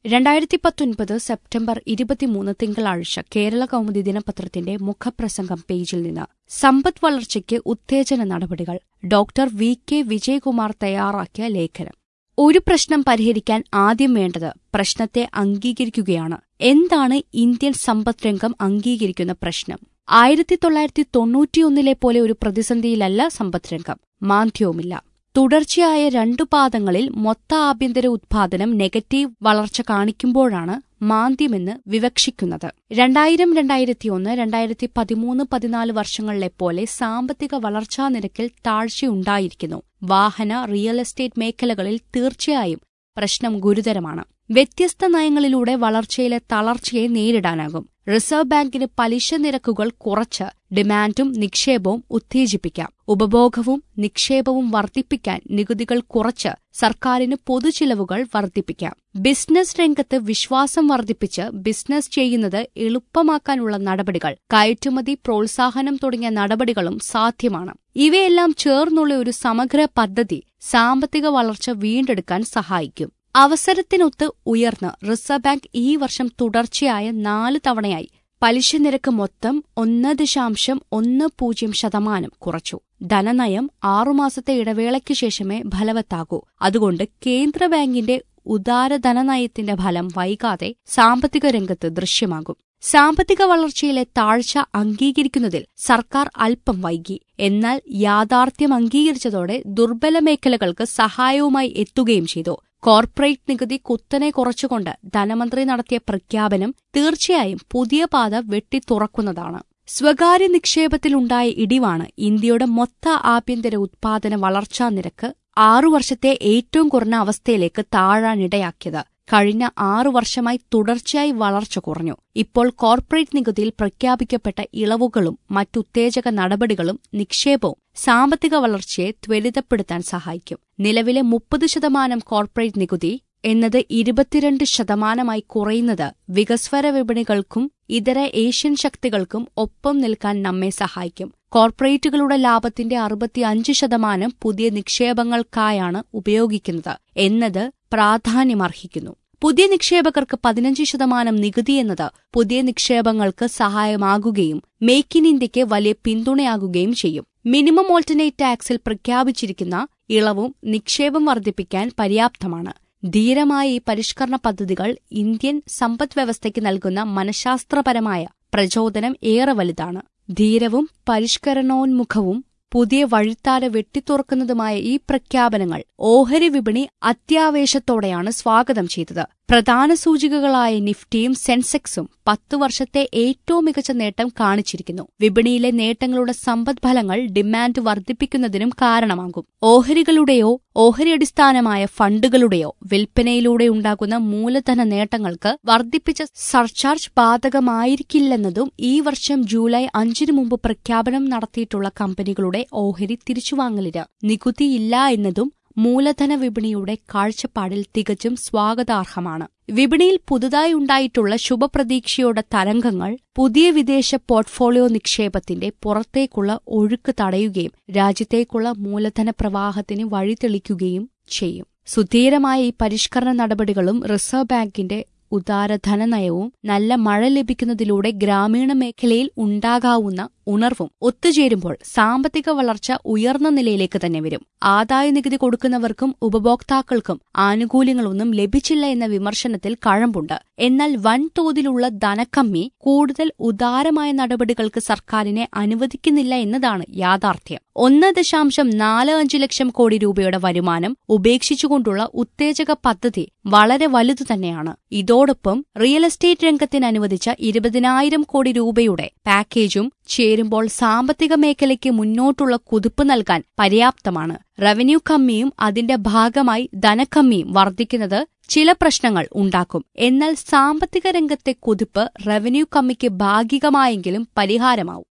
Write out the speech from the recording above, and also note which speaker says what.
Speaker 1: രണ്ടായിരത്തി പത്തൊൻപത് സെപ്റ്റംബർ ഇരുപത്തിമൂന്ന് തിങ്കളാഴ്ച കേരള കൗമുദി ദിനപത്രത്തിന്റെ മുഖപ്രസംഗം പേജിൽ നിന്ന് സമ്പദ് വളർച്ചയ്ക്ക് ഉത്തേജന നടപടികൾ ഡോക്ടർ വി കെ വിജയകുമാർ തയ്യാറാക്കിയ ലേഖനം ഒരു പ്രശ്നം പരിഹരിക്കാൻ ആദ്യം വേണ്ടത് പ്രശ്നത്തെ അംഗീകരിക്കുകയാണ് എന്താണ് ഇന്ത്യൻ സമ്പദ് രംഗം അംഗീകരിക്കുന്ന പ്രശ്നം ആയിരത്തി തൊള്ളായിരത്തി തൊണ്ണൂറ്റിയൊന്നിലെ പോലെ ഒരു പ്രതിസന്ധിയിലല്ല സമ്പദ് രംഗം മാന്ദ്യവുമില്ല തുടർച്ചയായ രണ്ടു പാദങ്ങളിൽ മൊത്ത ആഭ്യന്തര ഉത്പാദനം നെഗറ്റീവ് വളർച്ച കാണിക്കുമ്പോഴാണ് മാന്ദ്യമെന്ന് വിവക്ഷിക്കുന്നത് രണ്ടായിരം രണ്ടായിരത്തിയൊന്ന് രണ്ടായിരത്തി പതിമൂന്ന് പതിനാല് വർഷങ്ങളിലെപ്പോലെ സാമ്പത്തിക വളർച്ചാ നിരക്കിൽ താഴ്ചയുണ്ടായിരിക്കുന്നു വാഹന റിയൽ എസ്റ്റേറ്റ് മേഖലകളിൽ തീർച്ചയായും പ്രശ്നം ഗുരുതരമാണ് വ്യത്യസ്ത നയങ്ങളിലൂടെ വളർച്ചയിലെ തളർച്ചയെ നേരിടാനാകും റിസർവ് ബാങ്കിന് പലിശ നിരക്കുകൾ കുറച്ച് ഡിമാൻഡും നിക്ഷേപവും ഉത്തേജിപ്പിക്കാം ഉപഭോഗവും നിക്ഷേപവും വർദ്ധിപ്പിക്കാൻ നികുതികൾ കുറച്ച് സർക്കാരിന് പൊതുചിലവുകൾ വർദ്ധിപ്പിക്കാം ബിസിനസ് രംഗത്ത് വിശ്വാസം വർദ്ധിപ്പിച്ച് ബിസിനസ് ചെയ്യുന്നത് എളുപ്പമാക്കാനുള്ള നടപടികൾ കയറ്റുമതി പ്രോത്സാഹനം തുടങ്ങിയ നടപടികളും സാധ്യമാണ് ഇവയെല്ലാം ചേർന്നുള്ള ഒരു സമഗ്ര പദ്ധതി സാമ്പത്തിക വളർച്ച വീണ്ടെടുക്കാൻ സഹായിക്കും അവസരത്തിനൊത്ത് ഉയർന്ന് റിസർവ് ബാങ്ക് ഈ വർഷം തുടർച്ചയായ നാല് തവണയായി പലിശ നിരക്ക് മൊത്തം ഒന്ന് ദശാംശം ഒന്ന് പൂജ്യം ശതമാനം കുറച്ചു ധനനയം ആറുമാസത്തെ ഇടവേളയ്ക്ക് ശേഷമേ ഫലവത്താകൂ അതുകൊണ്ട് കേന്ദ്ര ബാങ്കിന്റെ ഉദാര ധനനയത്തിന്റെ ഫലം വൈകാതെ സാമ്പത്തിക രംഗത്ത് ദൃശ്യമാകും സാമ്പത്തിക വളർച്ചയിലെ താഴ്ച അംഗീകരിക്കുന്നതിൽ സർക്കാർ അല്പം വൈകി എന്നാൽ യാഥാർത്ഥ്യം അംഗീകരിച്ചതോടെ ദുർബല മേഖലകൾക്ക് സഹായവുമായി എത്തുകയും ചെയ്തു കോർപ്പറേറ്റ് നികുതി കുത്തനെ കുറച്ചുകൊണ്ട് ധനമന്ത്രി നടത്തിയ പ്രഖ്യാപനം തീർച്ചയായും പുതിയ പാത വെട്ടിത്തുറക്കുന്നതാണ് സ്വകാര്യ നിക്ഷേപത്തിലുണ്ടായ ഇടിവാണ് ഇന്ത്യയുടെ മൊത്ത ആഭ്യന്തര ഉത്പാദന വളർച്ചാ നിരക്ക് ആറു വർഷത്തെ ഏറ്റവും കുറഞ്ഞ അവസ്ഥയിലേക്ക് താഴാനിടയാക്കിയത് കഴിഞ്ഞ ആറു വർഷമായി തുടർച്ചയായി വളർച്ച കുറഞ്ഞു ഇപ്പോൾ കോർപ്പറേറ്റ് നികുതിയിൽ പ്രഖ്യാപിക്കപ്പെട്ട ഇളവുകളും മറ്റുത്തേജക നടപടികളും നിക്ഷേപവും സാമ്പത്തിക വളർച്ചയെ ത്വരിതപ്പെടുത്താൻ സഹായിക്കും നിലവിലെ മുപ്പത് ശതമാനം കോർപ്പറേറ്റ് നികുതി എന്നത് ഇരുപത്തിരണ്ട് ശതമാനമായി കുറയുന്നത് വികസ്വര വിപണികൾക്കും ഇതര ഏഷ്യൻ ശക്തികൾക്കും ഒപ്പം നിൽക്കാൻ നമ്മെ സഹായിക്കും കോർപ്പറേറ്റുകളുടെ ലാഭത്തിന്റെ അറുപത്തിയഞ്ച് ശതമാനം പുതിയ നിക്ഷേപങ്ങൾക്കായാണ് ഉപയോഗിക്കുന്നത് എന്നത് പ്രാധാന്യമർഹിക്കുന്നു പുതിയ നിക്ഷേപകർക്ക് പതിനഞ്ച് ശതമാനം നികുതി എന്നത് പുതിയ നിക്ഷേപങ്ങൾക്ക് സഹായമാകുകയും മേക്ക് ഇൻ ഇന്ത്യയ്ക്ക് വലിയ പിന്തുണയാകുകയും ചെയ്യും മിനിമം ഓൾട്ടർനേറ്റ് ടാക്സിൽ പ്രഖ്യാപിച്ചിരിക്കുന്ന ഇളവും നിക്ഷേപം വർദ്ധിപ്പിക്കാൻ പര്യാപ്തമാണ് ധീരമായ ഈ പരിഷ്കരണ പദ്ധതികൾ ഇന്ത്യൻ സമ്പദ് വ്യവസ്ഥയ്ക്ക് നൽകുന്ന മനഃശാസ്ത്രപരമായ പ്രചോദനം ഏറെ വലുതാണ് ധീരവും പരിഷ്കരണോന്മുഖവും പുതിയ വഴിത്താര വെട്ടിത്തുറക്കുന്നതുമായ ഈ പ്രഖ്യാപനങ്ങൾ ഓഹരി വിപണി അത്യാവേശത്തോടെയാണ് സ്വാഗതം ചെയ്തത് പ്രധാന സൂചികകളായ നിഫ്റ്റിയും സെൻസെക്സും പത്തു വർഷത്തെ ഏറ്റവും മികച്ച നേട്ടം കാണിച്ചിരിക്കുന്നു വിപണിയിലെ നേട്ടങ്ങളുടെ സമ്പദ്ഫലങ്ങൾ ഡിമാൻഡ് വർദ്ധിപ്പിക്കുന്നതിനും കാരണമാകും ഓഹരികളുടെയോ ഓഹരി അടിസ്ഥാനമായ ഫണ്ടുകളുടെയോ വിൽപ്പനയിലൂടെ ഉണ്ടാകുന്ന മൂലധന നേട്ടങ്ങൾക്ക് വർദ്ധിപ്പിച്ച സർചാർജ് ബാധകമായിരിക്കില്ലെന്നതും ഈ വർഷം ജൂലൈ അഞ്ചിനു മുമ്പ് പ്രഖ്യാപനം നടത്തിയിട്ടുള്ള കമ്പനികളുടെ ഓഹരി തിരിച്ചുവാങ്ങലിന് നികുതിയില്ല എന്നതും മൂലധന വിപണിയുടെ കാഴ്ചപ്പാടിൽ തികച്ചും സ്വാഗതാർഹമാണ് വിപണിയിൽ പുതുതായി ഉണ്ടായിട്ടുള്ള ശുഭപ്രതീക്ഷയുടെ തരംഗങ്ങൾ പുതിയ വിദേശ പോർട്ട്ഫോളിയോ നിക്ഷേപത്തിന്റെ പുറത്തേക്കുള്ള ഒഴുക്ക് തടയുകയും രാജ്യത്തേക്കുള്ള മൂലധന പ്രവാഹത്തിന് വഴിതെളിക്കുകയും ചെയ്യും സുധീരമായ ഈ പരിഷ്കരണ നടപടികളും റിസർവ് ബാങ്കിന്റെ ഉദാര ധനനയവും നല്ല മഴ ലഭിക്കുന്നതിലൂടെ ഗ്രാമീണ മേഖലയിൽ ഉണ്ടാകാവുന്ന ഉണർവും ഒത്തുചേരുമ്പോൾ സാമ്പത്തിക വളർച്ച ഉയർന്ന നിലയിലേക്ക് തന്നെ വരും ആദായ നികുതി കൊടുക്കുന്നവർക്കും ഉപഭോക്താക്കൾക്കും ആനുകൂല്യങ്ങളൊന്നും ലഭിച്ചില്ല എന്ന വിമർശനത്തിൽ കഴമ്പുണ്ട് എന്നാൽ വൻതോതിലുള്ള ധനക്കമ്മി കൂടുതൽ ഉദാരമായ നടപടികൾക്ക് സർക്കാരിനെ അനുവദിക്കുന്നില്ല എന്നതാണ് യാഥാർത്ഥ്യം ഒന്ന് ദശാംശം നാല് അഞ്ച് ലക്ഷം കോടി രൂപയുടെ വരുമാനം ഉപേക്ഷിച്ചുകൊണ്ടുള്ള ഉത്തേജക പദ്ധതി വളരെ വലുതു തന്നെയാണ് ഇതോടൊപ്പം റിയൽ എസ്റ്റേറ്റ് രംഗത്തിന് അനുവദിച്ച ഇരുപതിനായിരം കോടി രൂപയുടെ പാക്കേജും ചേരുമ്പോൾ സാമ്പത്തിക മേഖലയ്ക്ക് മുന്നോട്ടുള്ള കുതിപ്പ് നൽകാൻ പര്യാപ്തമാണ് റവന്യൂ കമ്മിയും അതിന്റെ ഭാഗമായി ധനക്കമ്മിയും വർദ്ധിക്കുന്നത് ചില പ്രശ്നങ്ങൾ ഉണ്ടാക്കും എന്നാൽ സാമ്പത്തിക രംഗത്തെ കുതിപ്പ് റവന്യൂ കമ്മിക്ക് ഭാഗികമായെങ്കിലും പരിഹാരമാവും